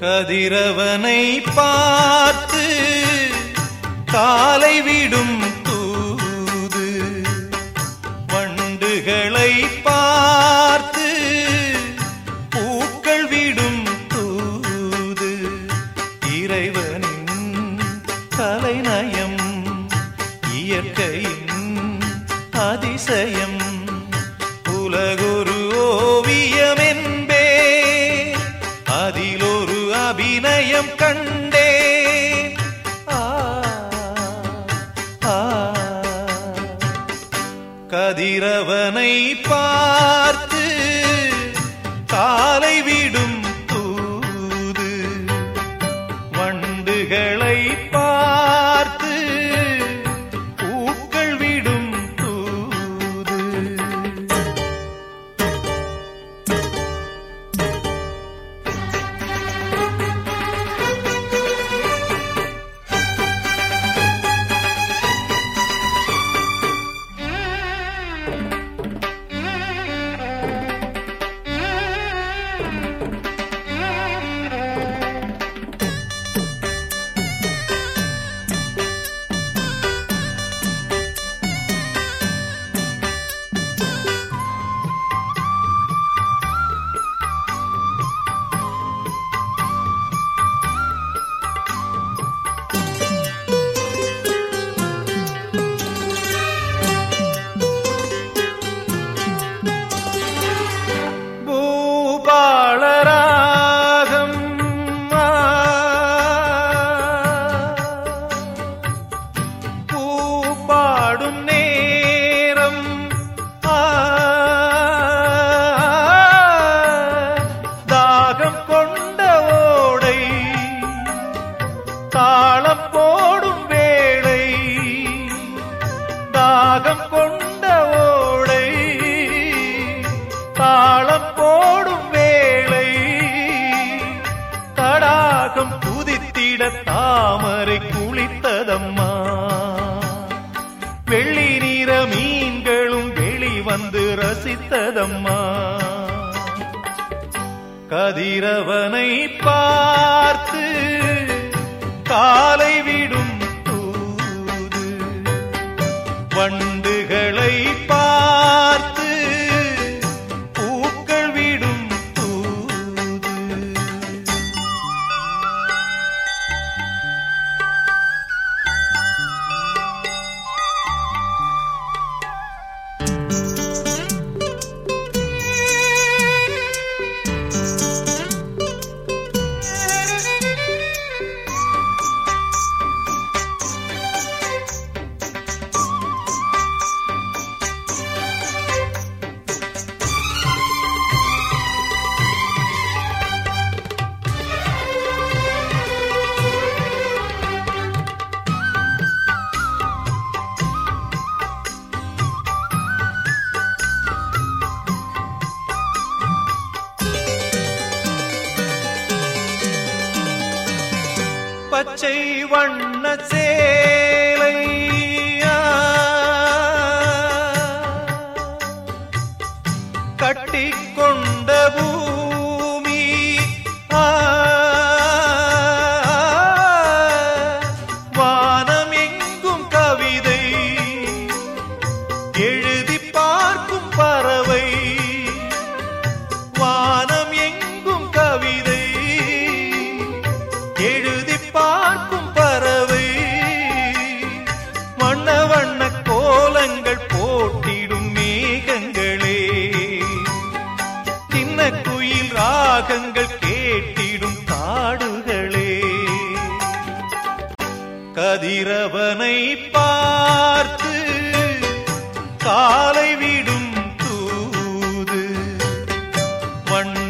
கதிரவனை பார்த்து காலை விடும் தூது வண்டுகளை பார்த்து பூக்கள் விடும் தூது இறைவனின் கலைநயம் இயற்கையின் அதிசயம் உலகொரு ஓவியம் என்பே அதில் ஒரு அபிநயம் கண்டே ஆ, ஆ. கதிரவனை பார்த்து காலை விடும் தூது வண்டுகளை பார்த்து பூக்கள் விடும் தூது பூபாளராகம் ஆ. பூப்பாடும் நேரம் ஆ. தாகம் கொண்ட ஓடை தாளம் போடும் வேளை தாகம் கொண்ட ஓடை தாளம் போடும் வேளை தடாகம் குதித்திட தாமரை குளித்ததம்மா வெள்ளி நீர மீன்களும் வெளிவந்து ரசித்ததம்மா கதிரவனை பார்த்து காலை விடும் தூது வண்டுகளை பார்த்து பூக்கள் விடும் தூது பச்சை வண்ண சேலை கட்டிக்கொண்ட பூமி ஆ, வானம் எங்கும் கவிதை எழுதி பார்க்கும் பறவை வானம் எங்கும் கவிதை எழுதி பார்க்கும் பறவை வண்ண வண்ண கோலங்கள் போட்டிடும் மேகங்களே சின்ன குயில் ராகங்கள் கேட்டிடும் காடுகளே கதிரவனை பார்த்து காலை விடும் தூது வண்ண